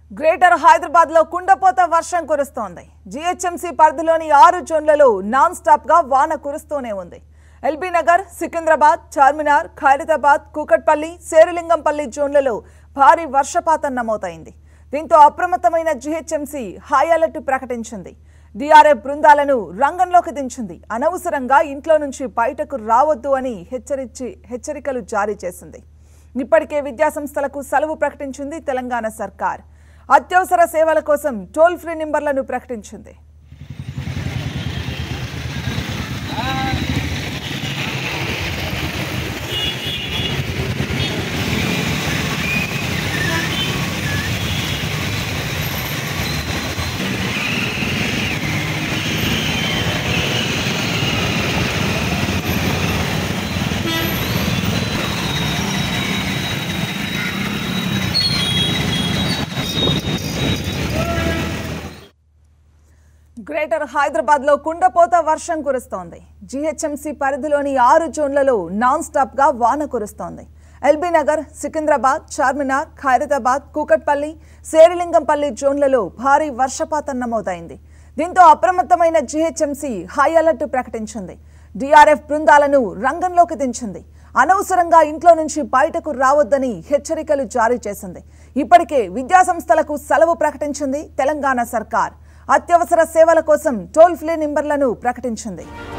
greater Hyderabad లో కుండపోత వర్షం కురుస్తోంది జీహెచ్ఎంసీ పరిధిలోని ఆరు జోన్లలో నాన్ స్టాప్ గా వాన కురుస్తూనే ఉంది ఎల్బీ నగర్ సికింద్రాబాద్ చార్మినార్ ఖైరతాబాద్ కూకట్పల్లి శేరులింగంపల్లి జోన్లలో భారీ వర్షపాతం నమోదైంది దీంతో అప్రమత్తమైన జీహెచ్ఎంసీ హై అలర్ట్ ప్రకటించింది డిఆర్ఎఫ్ బృందాలను రంగంలోకి దించింది అనవసరంగా ఇంట్లో నుంచి బయటకు రావద్దు అని హెచ్చరించి హెచ్చరికలు జారీ చేసింది ఇప్పటికే విద్యాసంస్థలకు సెలవు ప్రకటించింది తెలంగాణ సర్కార్ అత్యవసర సేవల కోసం టోల్ ఫ్రీ నెంబర్లను ప్రకటించింది గ్రేటర్ హైదరాబాద్ లో కుండపోత వర్షం కురుస్తోంది జీహెచ్ఎంసీ పరిధిలోని ఆరు జోన్లలో నాన్ స్టాప్ గా వాన కురుస్తోంది ఎల్బీ నగర్ సికింద్రాబాద్ చార్మినార్ ఖైరతాబాద్ కూకట్పల్లి శేరిలింగంపల్లి జోన్లలో భారీ వర్షపాతం నమోదైంది దీంతో అప్రమత్తమైన జీహెచ్ఎంసీ హై అలర్ట్ ప్రకటించింది డిఆర్ఎఫ్ బృందాలను రంగంలోకి దించింది అనవసరంగా ఇంట్లో నుంచి బయటకు రావద్దని హెచ్చరికలు జారీ చేసింది ఇప్పటికే విద్యాసంస్థలకు సెలవు ప్రకటించింది తెలంగాణ సర్కార్ అత్యవసర సేవల కోసం టోల్ ఫ్రీ నెంబర్లను ప్రకటించింది